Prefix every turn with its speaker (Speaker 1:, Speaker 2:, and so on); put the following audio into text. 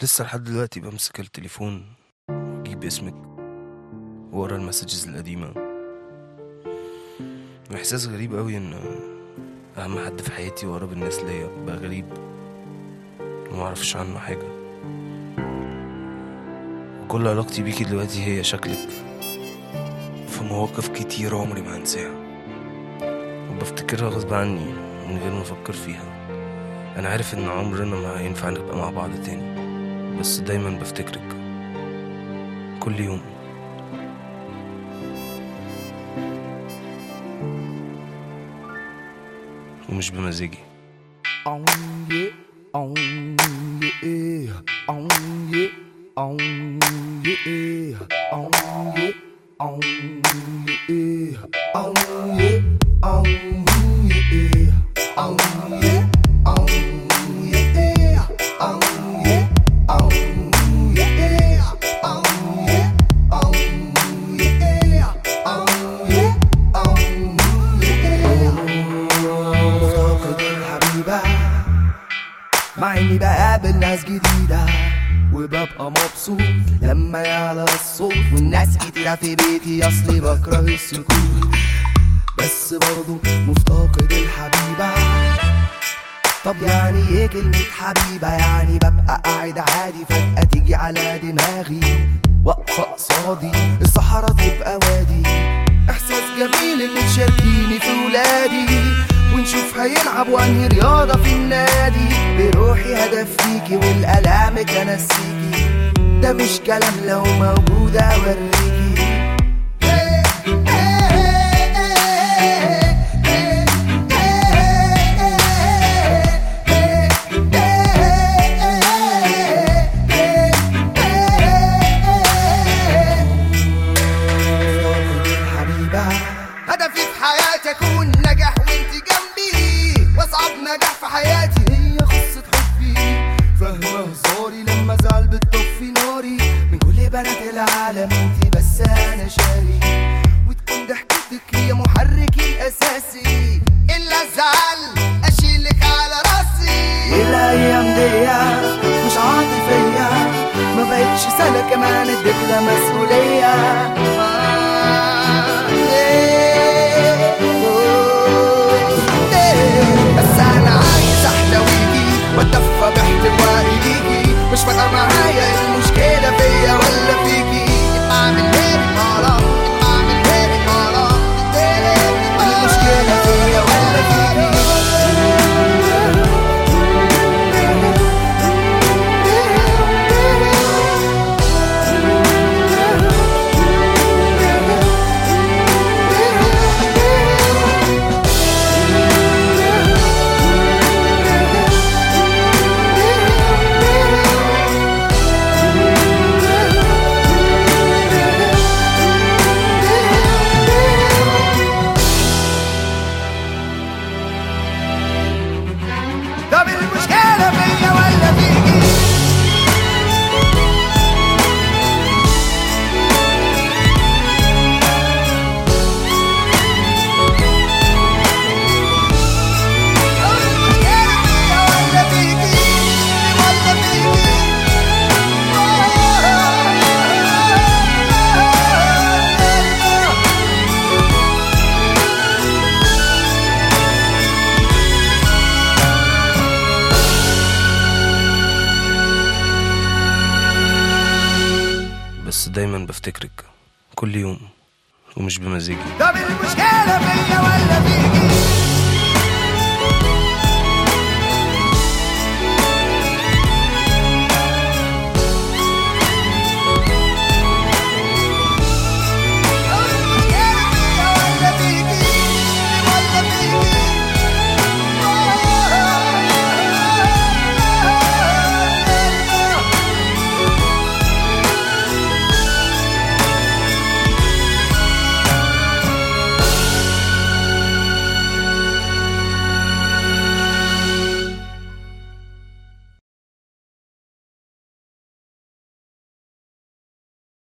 Speaker 1: لسه لحد دلوقتي بمسك التليفون واجيب اسمك ورا المسجز القديمة احساس غريب قوي ان اهم حد في حياتي وقرب الناس ليا بقى غريب ومعرفش عنه حاجة وكل علاقتي بيكي دلوقتي هي شكلك في مواقف كتير عمري ما هنساها وبفتكرها غصب عني من غير ما افكر فيها انا عارف ان عمرنا ما هينفع نبقى مع بعض تاني بس دايما بفتكرك كل يوم ومش بمزاجي
Speaker 2: Oh yeah, oh yeah, oh yeah, oh yeah, oh yeah, oh yeah, oh yeah, oh yeah, oh yeah, oh yeah, oh yeah, oh yeah, oh yeah, oh yeah, oh yeah, مفتقد الحبيبة مع اني بقابل ناس جديدة وببقى مبسوط لما يعلى الصوت والناس كتيرة في بيتي اصلي بكره السكوت بس برضو مفتقد الحبيبة طب يعني ايه كلمة حبيبة يعني ببقى قاعد عادي فجأة تيجي على دماغي واقفة قصادي الصحراء تبقى وادي احساس جميل اللي تشاركيني في ولادي ونشوف هيلعبوا انهي رياضة في النادي بروحي هدف فيكي والالام كنسيكي ده مش كلام لو موجودة اوريكي حبيبة هدفي في حياتي اكون ناجح وانت جنبي واصعب نجاح في حياتي هي قصة حبي فاهمة هزاري لما ازعل بتطفي ناري من كل بنات العالم انت بس انا شاري وتكون ضحكتك هي محركي الاساسي الا الزعل اشيلك على راسي الايام دي مش عاطفية ما بقتش سنة كمان اديتنا مسؤولية آه، إيه، أوه، إيه. بس انا عايز احتويكي واتدفى باحتوائي ليكي مش فارقة معايا المشكلة فيا ولا فيكي يبقى اعمل هيك غلط يبقى اعمل هيك غلط المشكلة فيا ولا فيكي طب المشكلة فيا ولا فيكي ولا فيكي ولا فيكي
Speaker 1: بس دايما بفتكرك كل يوم ومش بمزاجي
Speaker 2: طب المشكلة فيا ولا فيكي